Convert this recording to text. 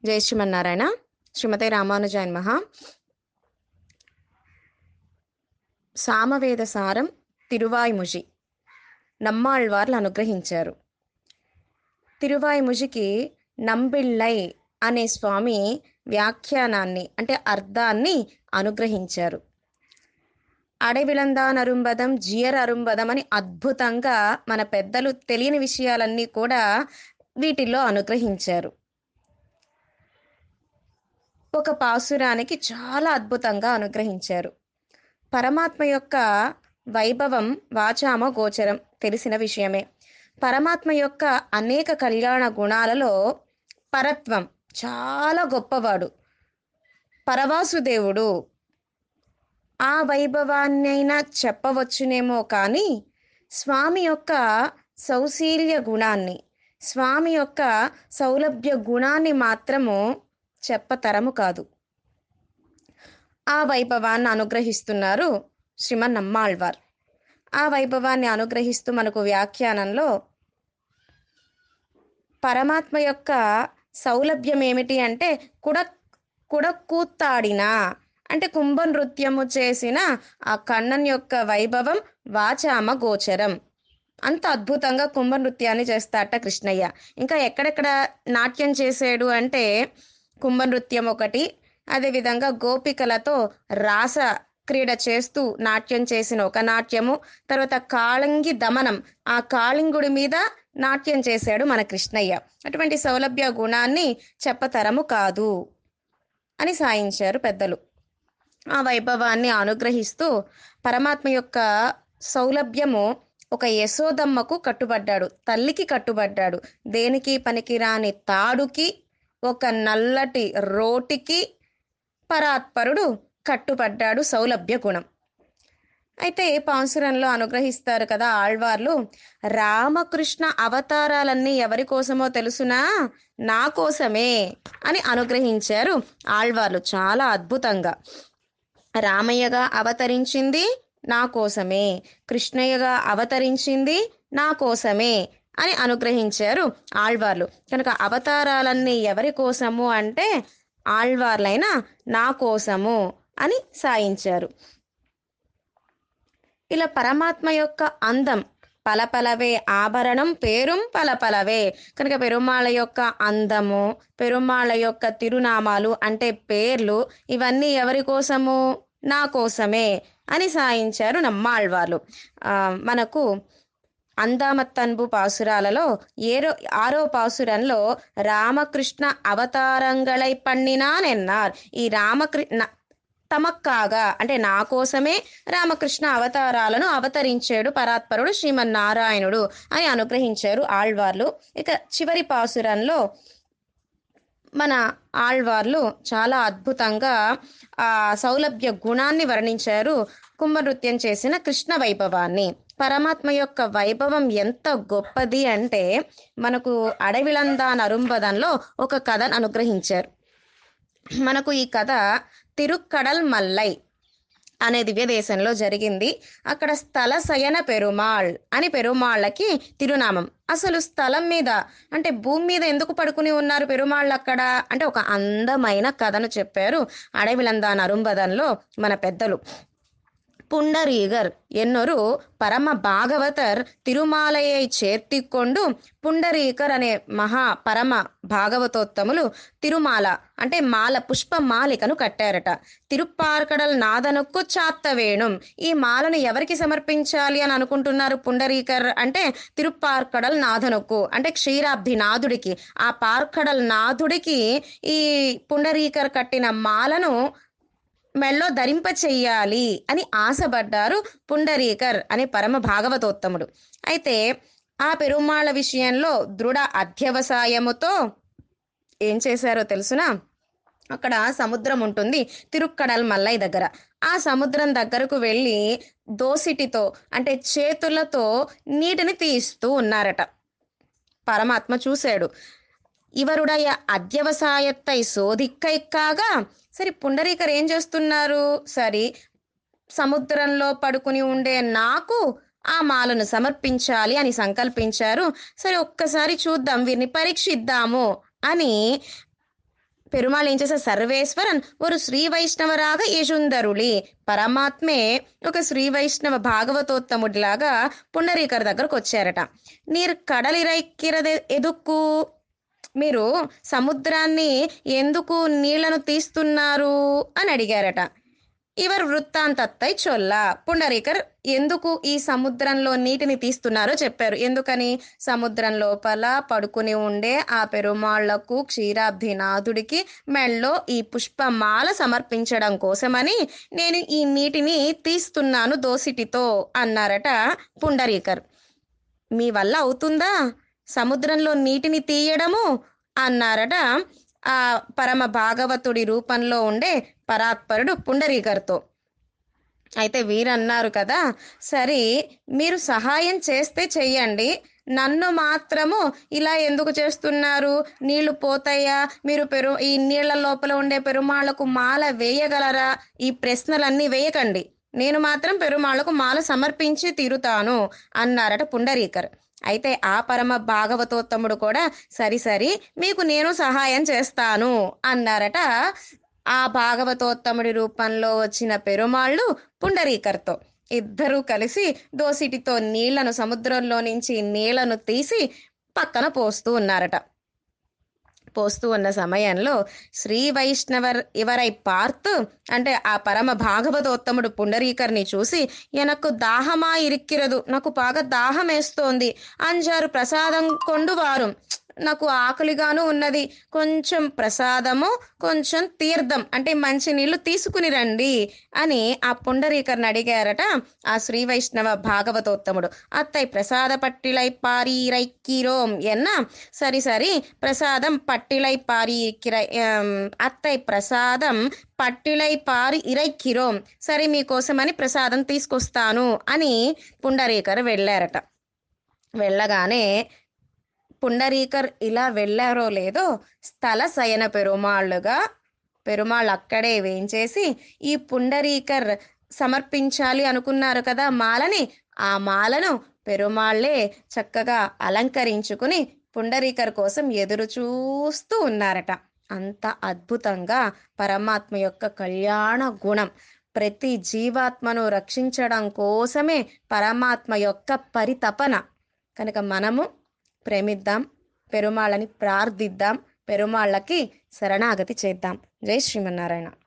జై శ్రీమన్నారాయణ శ్రీమతి రామానుజాయన్ మహా సామవేద సారం తిరువాయిముజి నమ్మాళ్వార్లు అనుగ్రహించారు తిరువాయిముజికి నంబిళ్ళై అనే స్వామి వ్యాఖ్యానాన్ని అంటే అర్థాన్ని అనుగ్రహించారు అడవిలందాన్ అరుంబదం జియర్ అరుంబదం అని అద్భుతంగా మన పెద్దలు తెలియని విషయాలన్నీ కూడా వీటిల్లో అనుగ్రహించారు ఒక పాసురానికి చాలా అద్భుతంగా అనుగ్రహించారు పరమాత్మ యొక్క వైభవం వాచామ గోచరం తెలిసిన విషయమే పరమాత్మ యొక్క అనేక కళ్యాణ గుణాలలో పరత్వం చాలా గొప్పవాడు పరవాసుదేవుడు ఆ వైభవాన్నైనా చెప్పవచ్చునేమో కానీ స్వామి యొక్క సౌశీల్య గుణాన్ని స్వామి యొక్క సౌలభ్య గుణాన్ని మాత్రము చెప్పతరము కాదు ఆ వైభవాన్ని అనుగ్రహిస్తున్నారు శ్రీమన్ నమ్మాళ్వార్ ఆ వైభవాన్ని అనుగ్రహిస్తూ మనకు వ్యాఖ్యానంలో పరమాత్మ యొక్క సౌలభ్యం ఏమిటి అంటే కుడ కుడకూత్తాడిన అంటే కుంభ నృత్యము చేసిన ఆ కണ്ണన్ యొక్క వైభవం వాచామ గోచరం అంత అద్భుతంగా కుంభ నృత్యాన్ని చేస్తాట కృష్ణయ్య ఇంకా ఎక్కడెక్కడ నాట్యం చేసాడు అంటే కుంభ నృత్యం ఒకటి అదేవిధంగా గోపికలతో రాస క్రీడ చేస్తూ నాట్యం చేసిన ఒక నాట్యము తర్వాత కాళంగి దమనం ఆ కాళింగుడి మీద నాట్యం చేశాడు మన కృష్ణయ్య అటువంటి సౌలభ్య గుణాన్ని చెప్పతరము కాదు అని సాయించారు పెద్దలు ఆ వైభవాన్ని అనుగ్రహిస్తూ పరమాత్మ యొక్క సౌలభ్యము ఒక యశోదమ్మకు కట్టుబడ్డాడు తల్లికి కట్టుబడ్డాడు దేనికి పనికిరాని తాడుకి ఒక నల్లటి రోటికి పరాత్పరుడు కట్టుబడ్డాడు సౌలభ్య గుణం అయితే పాంసురంలో అనుగ్రహిస్తారు కదా ఆళ్వార్లు రామకృష్ణ అవతారాలన్నీ ఎవరి కోసమో తెలుసునా నా కోసమే అని అనుగ్రహించారు ఆళ్వార్లు చాలా అద్భుతంగా రామయ్యగా అవతరించింది నా కోసమే కృష్ణయ్యగా అవతరించింది నా కోసమే అని అనుగ్రహించారు ఆళ్వార్లు కనుక అవతారాలన్నీ ఎవరి కోసము అంటే ఆళ్వార్లైన నా కోసము అని సాయించారు ఇలా పరమాత్మ యొక్క అందం పలపలవే ఆభరణం పేరుం పలపలవే కనుక పెరుమాళ యొక్క అందము పెరుమాళ యొక్క తిరునామాలు అంటే పేర్లు ఇవన్నీ ఎవరి కోసము నా కోసమే అని సాయించారు నమ్మాళ్వార్లు మనకు అందామత్తన్బు పాసురాలలో ఏరో ఆరో పాసురంలో రామకృష్ణ అవతారంగళై పన్నినానెన్నార్ ఈ రామకృష్ణ తమక్కాగా అంటే నా కోసమే రామకృష్ణ అవతారాలను అవతరించాడు పరాత్పరుడు శ్రీమన్నారాయణుడు అని అనుగ్రహించారు ఆళ్వార్లు ఇక చివరి పాసురంలో మన ఆళ్వార్లు చాలా అద్భుతంగా ఆ సౌలభ్య గుణాన్ని వర్ణించారు కుంభనృత్యం చేసిన కృష్ణ వైభవాన్ని పరమాత్మ యొక్క వైభవం ఎంత గొప్పది అంటే మనకు అడవిలందా నరుంబదంలో ఒక కథను అనుగ్రహించారు మనకు ఈ కథ తిరుక్కడల్ మల్లై అనే దివ్య దేశంలో జరిగింది అక్కడ స్థల శయన పెరుమాళ్ అని పెరుమాళ్ళకి తిరునామం అసలు స్థలం మీద అంటే భూమి మీద ఎందుకు పడుకుని ఉన్నారు పెరుమాళ్ళు అక్కడ అంటే ఒక అందమైన కథను చెప్పారు అడవిలందా నరుంబదంలో మన పెద్దలు புண்டரீகர் என்னொரு పరమ భాగవతర్ తిరుమాలయై చేర్తికొండు పుండరీకర్ అనే మహా పరమ భాగవతోత్తములు తిరుమాల అంటే మాల పుష్ప మాలికను కట్టారట తిరుప్పార్కడల్ నాదనుక్కు చాత్తవేణుం ఈ మాలను ఎవరికి సమర్పించాలి అని అనుకుంటున్నారు పుండరీకర్ అంటే తిరుప్పార్కడల్ నాదనుక్కు అంటే క్షీరాబ్ది నాథుడికి ఆ పార్కడల్ నాథుడికి ఈ పుండరీకర్ కట్టిన మాలను మెళ్ళో ధరింప చెయ్యాలి అని ఆశపడ్డారు పుండరీకర్ అనే పరమ భాగవతోత్తముడు అయితే ఆ పెరుమాళ్ళ విషయంలో దృఢ అధ్యవసాయముతో ఏం చేశారో తెలుసునా అక్కడ సముద్రం ఉంటుంది తిరుక్కడల్ మల్లయ్య దగ్గర ఆ సముద్రం దగ్గరకు వెళ్ళి దోసిటితో అంటే చేతులతో నీటిని తీస్తూ ఉన్నారట పరమాత్మ చూశాడు ఇవరుడయ అధ్యవసాయత్తై శోధిక్కై కాగా సరే పుండరీకర్ ఏం చేస్తున్నారు సరి సముద్రంలో పడుకుని ఉండే నాకు ఆ మాలను సమర్పించాలి అని సంకల్పించారు సరే ఒక్కసారి చూద్దాం వీరిని పరీక్షిద్దాము అని పెరుమాళ్ ఏం చేశారు సర్వేశ్వరన్ ఒక శ్రీ వైష్ణవరాగ యశుందరులి పరమాత్మే ఒక శ్రీ వైష్ణవ భాగవతోత్తముడిలాగా పుండరీకర్ దగ్గరకు వచ్చారట నీరు కడలిరైక్కిరది ఎదుక్కు మీరు సముద్రాన్ని ఎందుకు నీళ్లను తీస్తున్నారు అని అడిగారట ఇవర్ వృత్తాంతత్తై చొల్ల పుండరీకర్ ఎందుకు ఈ సముద్రంలో నీటిని తీస్తున్నారో చెప్పారు ఎందుకని సముద్రం లోపల పడుకుని ఉండే ఆ పెరుమాళ్లకు క్షీరాబ్ధినాథుడికి మెళ్ళో ఈ పుష్పమాల సమర్పించడం కోసమని నేను ఈ నీటిని తీస్తున్నాను దోసిటితో అన్నారట పుండరీకర్ మీ వల్ల అవుతుందా సముద్రంలో నీటిని తీయడము అన్నారట ఆ పరమ భాగవతుడి రూపంలో ఉండే పరాత్పరుడు పుండరీకర్తో అయితే వీరన్నారు కదా సరే మీరు సహాయం చేస్తే చెయ్యండి నన్ను మాత్రము ఇలా ఎందుకు చేస్తున్నారు నీళ్లు పోతాయా మీరు పెరు ఈ నీళ్ల లోపల ఉండే పెరుమాళ్లకు మాల వేయగలరా ఈ ప్రశ్నలన్నీ వేయకండి నేను మాత్రం పెరుమాళ్లకు మాల సమర్పించి తీరుతాను అన్నారట పుండరీకర్ అయితే ఆ పరమ భాగవతోత్తముడు కూడా సరి సరి మీకు నేను సహాయం చేస్తాను అన్నారట ఆ భాగవతోత్తముడి రూపంలో వచ్చిన పెరుమాళ్ళు పుండరీకర్తో ఇద్దరూ కలిసి దోసిటితో నీళ్లను సముద్రంలో నుంచి నీళ్లను తీసి పక్కన పోస్తూ ఉన్నారట పోస్తూ ఉన్న సమయంలో శ్రీ వైష్ణవర్ ఇవరై పార్త్ అంటే ఆ పరమ భాగవతోత్తముడు పుండరీకర్ని చూసి ఎనకు దాహమా ఇరిక్కిరదు నాకు బాగా దాహం వేస్తోంది అంజారు ప్రసాదం కొండు వారు నాకు ఆకలిగాను ఉన్నది కొంచెం ప్రసాదము కొంచెం తీర్థం అంటే మంచి నీళ్లు తీసుకుని రండి అని ఆ పుండరీకర్ని అడిగారట ఆ శ్రీ వైష్ణవ భాగవతోత్తముడు అత్తై ప్రసాద పట్టిలై పారీరైక్కిరోం ఎన్న సరి సరి ప్రసాదం పట్టిలై పారీకిరై అత్తై ప్రసాదం పట్టిలై పారి ఇరైక్కిరోం సరే మీకోసమని ప్రసాదం తీసుకొస్తాను అని పుండరీకర్ వెళ్ళారట వెళ్ళగానే పుండరీకర్ ఇలా వెళ్ళారో లేదో స్థల శయన పెరుమాళ్ళుగా పెరుమాళ్ళు అక్కడే వేయించేసి ఈ పుండరీకర్ సమర్పించాలి అనుకున్నారు కదా మాలని ఆ మాలను పెరుమాళ్లే చక్కగా అలంకరించుకుని పుండరీకర్ కోసం ఎదురు చూస్తూ ఉన్నారట అంత అద్భుతంగా పరమాత్మ యొక్క కళ్యాణ గుణం ప్రతి జీవాత్మను రక్షించడం కోసమే పరమాత్మ యొక్క పరితపన కనుక మనము ప్రేమిద్దాం పెరుమాళ్ళని ప్రార్థిద్దాం పెరుమాళ్ళకి శరణాగతి చేద్దాం జై శ్రీమన్నారాయణ